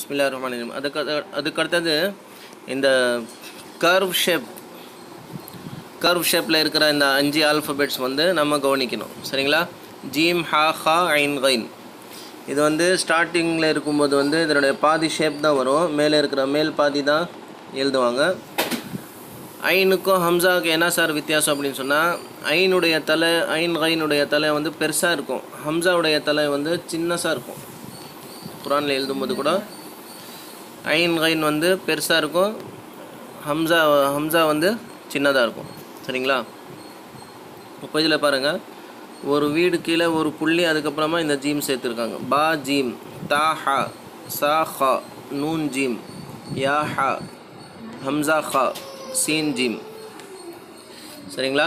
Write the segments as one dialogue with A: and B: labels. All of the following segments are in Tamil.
A: பிஸ்மில்லா ரஹ்மான் ரஹீம் அதுக்கு அது- அதுக்கு அடுத்தது இந்த கர்வ் ஷேப் கர்வ் ஷேப்பில் இருக்கிற இந்த அஞ்சு ஆல்ஃபபெட்ஸ் வந்து நம்ம கவனிக்கணும் சரிங்களா ஜீம் ஹா ஹா ஐன் கைன் இது வந்து ஸ்டார்டிங்கில் இருக்கும்போது வந்து இதனுடைய பாதி ஷேப் தான் வரும் மேலே இருக்கிற மேல் பாதி தான் எழுதுவாங்க ஐனுக்கும் ஹம்சாவுக்கு என்ன சார் வித்தியாசம் அப்படின்னு சொன்னால் ஐனுடைய தலை ஐன் கைனுடைய தலை வந்து பெருசாக இருக்கும் ஹம்சாவுடைய தலை வந்து சின்னசாக இருக்கும் குரானில் எழுதும்போது கூட ஐன் கைன் வந்து பெருசாக இருக்கும் ஹம்சா ஹம்சா வந்து சின்னதாக இருக்கும் சரிங்களா இப்போ இதில் பாருங்கள் ஒரு வீடு கீழே ஒரு புள்ளி அதுக்கப்புறமா இந்த ஜீம் சேர்த்துருக்காங்க பா ஜீம் தா ஹா சா ஹா நூன் ஜீம் யா ஹா ஹம்சா ஹா சீன் ஜீம் சரிங்களா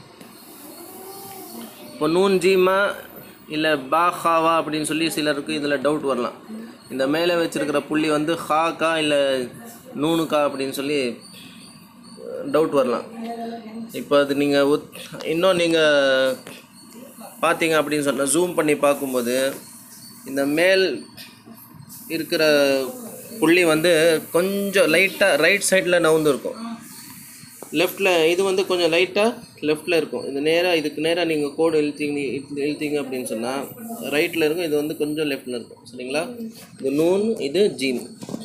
A: இப்போ நூன் ஜீமா இல்லை பா ஹாவா அப்படின்னு சொல்லி சிலருக்கு இதில் டவுட் வரலாம் இந்த மேலே வச்சிருக்கிற புள்ளி வந்து ஹாக்கா இல்லை நூனுக்கா அப்படின்னு சொல்லி டவுட் வரலாம் இப்போ அது நீங்கள் உத் இன்னும் நீங்கள் பார்த்தீங்க அப்படின்னு சொன்னால் ஜூம் பண்ணி பார்க்கும்போது இந்த மேல் இருக்கிற புள்ளி வந்து கொஞ்சம் லைட்டாக ரைட் சைடில் நவுந்து இருக்கும் லெஃப்டில் இது வந்து கொஞ்சம் லைட்டாக லெஃப்டில் இருக்கும் இது நேராக இதுக்கு நேராக நீங்கள் கோடு இழுத்தீங்க இழுத்தீங்க அப்படின்னு சொன்னால் ரைட்டில் இருக்கும் இது வந்து கொஞ்சம் லெஃப்டில் இருக்கும் சரிங்களா இது நூன் இது ஜீம்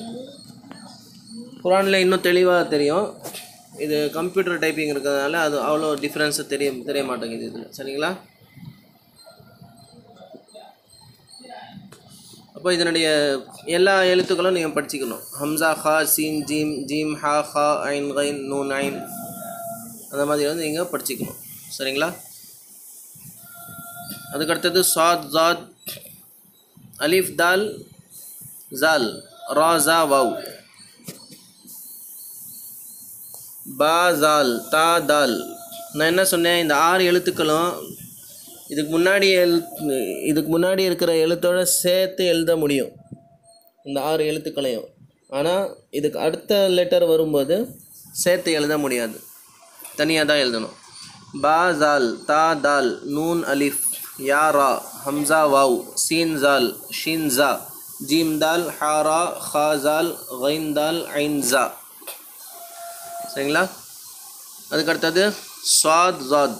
A: குரானில் இன்னும் தெளிவாக தெரியும் இது கம்ப்யூட்டர் டைப்பிங் இருக்கிறதுனால அது அவ்வளோ டிஃப்ரென்ஸு தெரிய தெரிய மாட்டேங்குது இதில் சரிங்களா அப்போ இதனுடைய எல்லா எழுத்துக்களும் நீங்கள் படிச்சுக்கணும் ஹம்சா ஹா சீன் ஜீம் ஜீம் ஹா ஹா ஐன் கைன் நூன் ஐன் அந்த மாதிரி வந்து நீங்கள் படிச்சுக்கணும் சரிங்களா அதுக்கடுத்தது சாத் ஜாத் அலிஃப் தால் ஜால் ரா ஜா வவ் பா ஜால் தா தால் நான் என்ன சொன்னேன் இந்த ஆறு எழுத்துக்களும் இதுக்கு முன்னாடி எழு இதுக்கு முன்னாடி இருக்கிற எழுத்தோட சேர்த்து எழுத முடியும் இந்த ஆறு எழுத்துக்களையும் ஆனால் இதுக்கு அடுத்த லெட்டர் வரும்போது சேர்த்து எழுத முடியாது தனியாக தான் எழுதணும் பா ஜால் தா தால் நூன் அலிஃப் யா ரா ஹம்சா வாவ் சீன் ஜால் ஷின் ஜா ஜீம் தால் ஹாரா ஹா ஜால் கைன் தால் ஐன் ஜா சரிங்களா அதுக்கடுத்தது ஸ்வாத் ஜாத்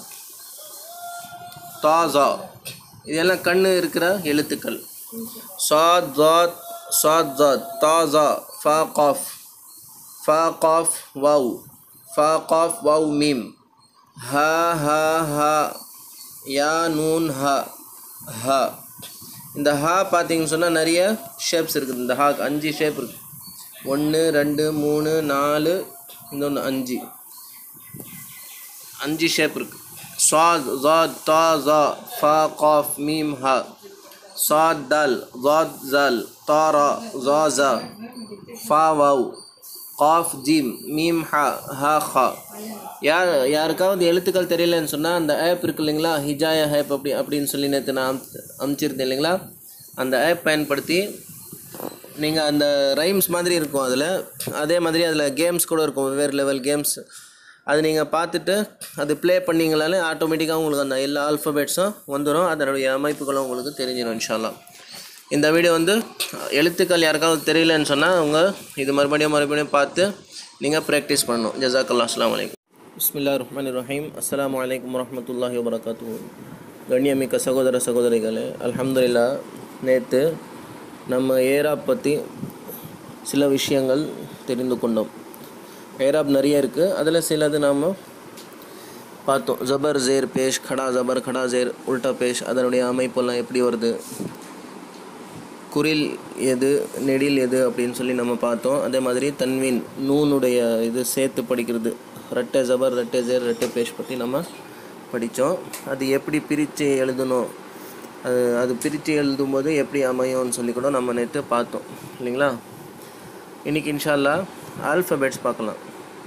A: தாசா இதெல்லாம் கண்ணு இருக்கிற எழுத்துக்கள் சாத் ஜாத் சாத் ஜாத் தாசா ஃபா காஃப் ஃபா காஃப் வவ் ஃபா காஃப் வவ் மீம் ஹ ஹ ஹ யா நூன் ஹ ஹ இந்த ஹா பார்த்தீங்கன்னு சொன்னால் நிறைய ஷேப்ஸ் இருக்குது இந்த ஹாக்கு அஞ்சு ஷேப் இருக்குது ஒன்று ரெண்டு மூணு நாலு இன்னொன்று அஞ்சு அஞ்சு ஷேப் இருக்குது صاد ضاد طا ظا فا قاف ميم ها صاد دال ضاد زال طا را ظا زا فا واو காஃப் ஜீம் மீம் ஹா ஹா ஹா யார் யாருக்காவது எழுத்துக்கள் தெரியலன்னு சொன்னால் அந்த ஆப் இருக்கு இல்லைங்களா ஹிஜாயா ஆப் அப்படி அப்படின்னு சொல்லி நேற்று நான் அம் அமுச்சிருந்தேன் இல்லைங்களா அந்த ஆப் பயன்படுத்தி நீங்கள் அந்த ரைம்ஸ் மாதிரி இருக்கும் அதில் அதே மாதிரி அதில் கேம்ஸ் கூட இருக்கும் வெவ்வேறு லெவல் கேம்ஸ் அது நீங்கள் பார்த்துட்டு அது ப்ளே பண்ணிங்களாலே ஆட்டோமேட்டிக்காக உங்களுக்கு அந்த எல்லா ஆல்ஃபபெட்ஸும் வந்துடும் அதனுடைய அமைப்புகளும் உங்களுக்கு தெரிஞ்சிடும் இன்ஷால்லா இந்த வீடியோ வந்து எழுத்துக்கள் யாருக்காவது தெரியலன்னு சொன்னால் அவங்க இது மறுபடியும் மறுபடியும் பார்த்து நீங்கள் ப்ராக்டிஸ் பண்ணணும் ஜசாக்கல்லா அஸ்லாம் வலைக்கம் பிஸ்மில்லா ரஹ்மான் ரஹீம் அஸ்ஸலாமு அலைக்கும் வரமத்துல்லாஹி வபரகாத்து கண்ணியமிக்க சகோதர சகோதரிகளே அல்ஹம்துலில்லா நேற்று நம்ம ஏராப் பற்றி சில விஷயங்கள் தெரிந்து கொண்டோம் ஏராப் நிறைய இருக்குது அதில் சிலது நாம் பார்த்தோம் ஜபர் ஜேர் பேஷ் खड़ा ஜபர் खड़ा ஜேர் உல்டா பேஷ் அதனுடைய அமைப்பெல்லாம் எப்படி வருது குரில் எது நெடில் எது அப்படின்னு சொல்லி நம்ம பார்த்தோம் அதே மாதிரி தன்வீன் நூனுடைய இது சேர்த்து படிக்கிறது ரெட்டை ஜபர் ரெட்டை ஜேர் ரெட்டை பேஷ் பற்றி நம்ம படித்தோம் அது எப்படி பிரித்து எழுதணும் அது அது பிரித்து எழுதும்போது எப்படி அமையும்னு சொல்லி கூட நம்ம நேற்று பார்த்தோம் இல்லைங்களா இன்றைக்கி இன்ஷால்லா ஆல்ஃபபெட்ஸ் பார்க்கலாம்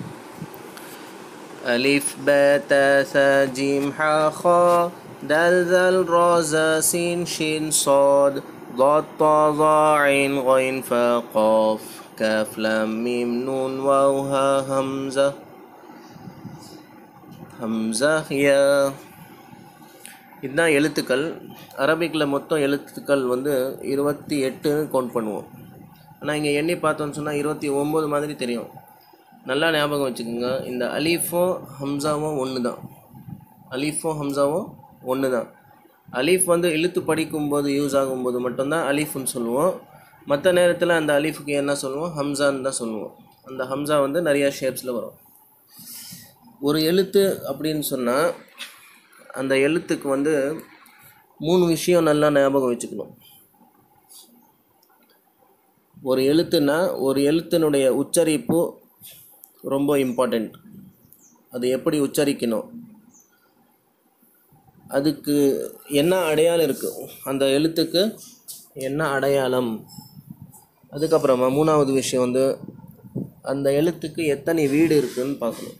A: ألف باء تاء ثاء جيم حاء خاء دال ذال را زا سين شين صاد ضاد طا ظا عين غين فاء قاف كاف لام ميم نون واو ها همزة ஹம்சா யா இதுதான் எழுத்துக்கள் அரபிக்கில் மொத்தம் எழுத்துக்கள் வந்து இருபத்தி எட்டுன்னு கவுண்ட் பண்ணுவோம் ஆனால் இங்கே எண்ணி பார்த்தோன்னு சொன்னால் இருபத்தி ஒம்பது மாதிரி தெரியும் நல்லா ஞாபகம் வச்சுக்கோங்க இந்த அலீஃபும் ஹம்சாவும் ஒன்று தான் அலீஃபும் ஹம்சாவும் ஒன்று தான் அலீஃப் வந்து இழுத்து படிக்கும்போது யூஸ் ஆகும்போது மட்டும்தான் அலீஃப்னு சொல்லுவோம் மற்ற நேரத்தில் அந்த அலீஃபுக்கு என்ன சொல்லுவோம் ஹம்சான்னு தான் சொல்லுவோம் அந்த ஹம்சா வந்து நிறையா ஷேப்ஸில் வரும் ஒரு எழுத்து அப்படின்னு சொன்னால் அந்த எழுத்துக்கு வந்து மூணு விஷயம் நல்லா ஞாபகம் வச்சுக்கணும் ஒரு எழுத்துனா ஒரு எழுத்தினுடைய உச்சரிப்பு ரொம்ப இம்பார்ட்டண்ட் அது எப்படி உச்சரிக்கணும் அதுக்கு என்ன அடையாளம் இருக்குது அந்த எழுத்துக்கு என்ன அடையாளம் அதுக்கப்புறமா மூணாவது விஷயம் வந்து அந்த எழுத்துக்கு எத்தனை வீடு இருக்குன்னு பார்க்கணும்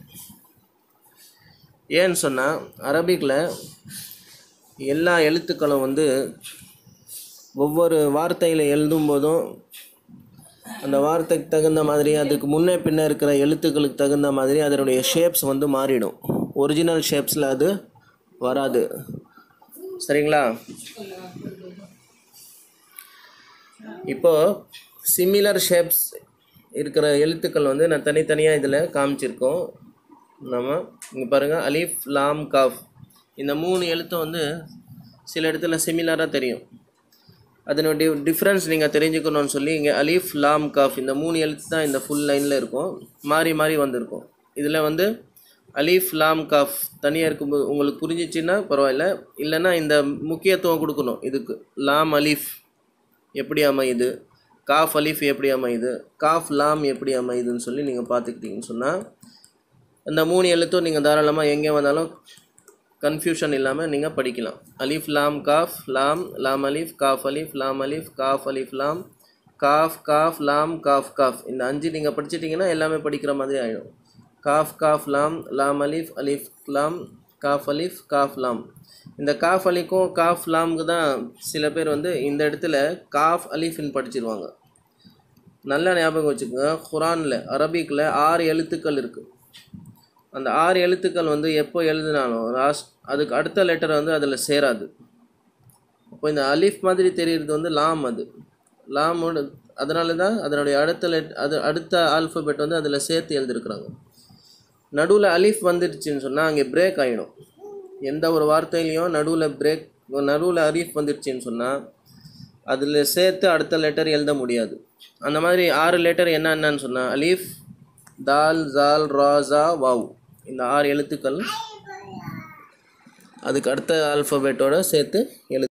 A: ஏன்னு சொன்னால் அரபிக்கில் எல்லா எழுத்துக்களும் வந்து ஒவ்வொரு வார்த்தையில் எழுதும் போதும் அந்த வார்த்தைக்கு தகுந்த மாதிரி அதுக்கு முன்னே பின்னே இருக்கிற எழுத்துக்களுக்கு தகுந்த மாதிரி அதனுடைய ஷேப்ஸ் வந்து மாறிடும் ஒரிஜினல் ஷேப்ஸில் அது வராது சரிங்களா இப்போ சிமிலர் ஷேப்ஸ் இருக்கிற எழுத்துக்கள் வந்து நான் தனித்தனியாக இதில் காமிச்சிருக்கோம் நம்ம இங்கே பாருங்கள் அலிஃப் லாம் காஃப் இந்த மூணு எழுத்தும் வந்து சில இடத்துல சிமிலராக தெரியும் அதனுடைய டிஃப்ரென்ஸ் நீங்கள் தெரிஞ்சுக்கணும்னு சொல்லி இங்கே அலீஃப் லாம் காஃப் இந்த மூணு எழுத்து தான் இந்த ஃபுல் லைனில் இருக்கும் மாறி மாறி வந்திருக்கும் இதில் வந்து அலீஃப் லாம் காஃப் தனியாக இருக்கும்போது உங்களுக்கு புரிஞ்சிச்சின்னா பரவாயில்ல இல்லைன்னா இந்த முக்கியத்துவம் கொடுக்கணும் இதுக்கு லாம் அலீஃப் எப்படி அமையுது காஃப் அலீஃப் எப்படி அமையுது காஃப் லாம் எப்படி அமையுதுன்னு சொல்லி நீங்கள் பார்த்துக்கிட்டீங்கன்னு சொன்னால் இந்த மூணு எழுத்தும் நீங்கள் தாராளமாக எங்கே வந்தாலும் கன்ஃபியூஷன் இல்லாமல் நீங்கள் படிக்கலாம் அலிஃப் லாம் காஃப் லாம் லாம் அலிஃப் காஃப் அலிஃப் லாம் அலிஃப் காஃப் அலிஃப் லாம் காஃப் காஃப் லாம் காஃப் காஃப் இந்த அஞ்சு நீங்கள் படிச்சிட்டிங்கன்னா எல்லாமே படிக்கிற மாதிரி ஆகிடும் காஃப் காஃப் லாம் லாம் அலிஃப் அலிஃப் லாம் காஃப் அலிஃப் காஃப் லாம் இந்த காஃப் அலிக்கும் காஃப் லாமுக்கு தான் சில பேர் வந்து இந்த இடத்துல காஃப் அலிஃப்னு படிச்சிருவாங்க நல்லா ஞாபகம் வச்சுக்கோங்க குரானில் அரபிக்கில் ஆறு எழுத்துக்கள் இருக்குது அந்த ஆறு எழுத்துக்கள் வந்து எப்போ எழுதினாலும் லாஸ்ட் அதுக்கு அடுத்த லெட்டர் வந்து அதில் சேராது அப்போ இந்த அலிஃப் மாதிரி தெரியுறது வந்து லாம் அது லாமோட அதனால தான் அதனுடைய அடுத்த லெட் அது அடுத்த ஆல்ஃபபெட் வந்து அதில் சேர்த்து எழுதிருக்கிறாங்க நடுவில் அலிஃப் வந்துடுச்சுன்னு சொன்னால் அங்கே பிரேக் ஆகிடும் எந்த ஒரு வார்த்தையிலையும் நடுவில் பிரேக் நடுவில் அலீஃப் வந்துடுச்சுன்னு சொன்னால் அதில் சேர்த்து அடுத்த லெட்டர் எழுத முடியாது அந்த மாதிரி ஆறு லெட்டர் என்னென்னு சொன்னால் அலீஃப் தால் ஜால் ராசா வாவ் இந்த ஆறு எழுத்துக்கள் அதுக்கு அடுத்த ஆல்ஃபபெட்டோட சேர்த்து எழுது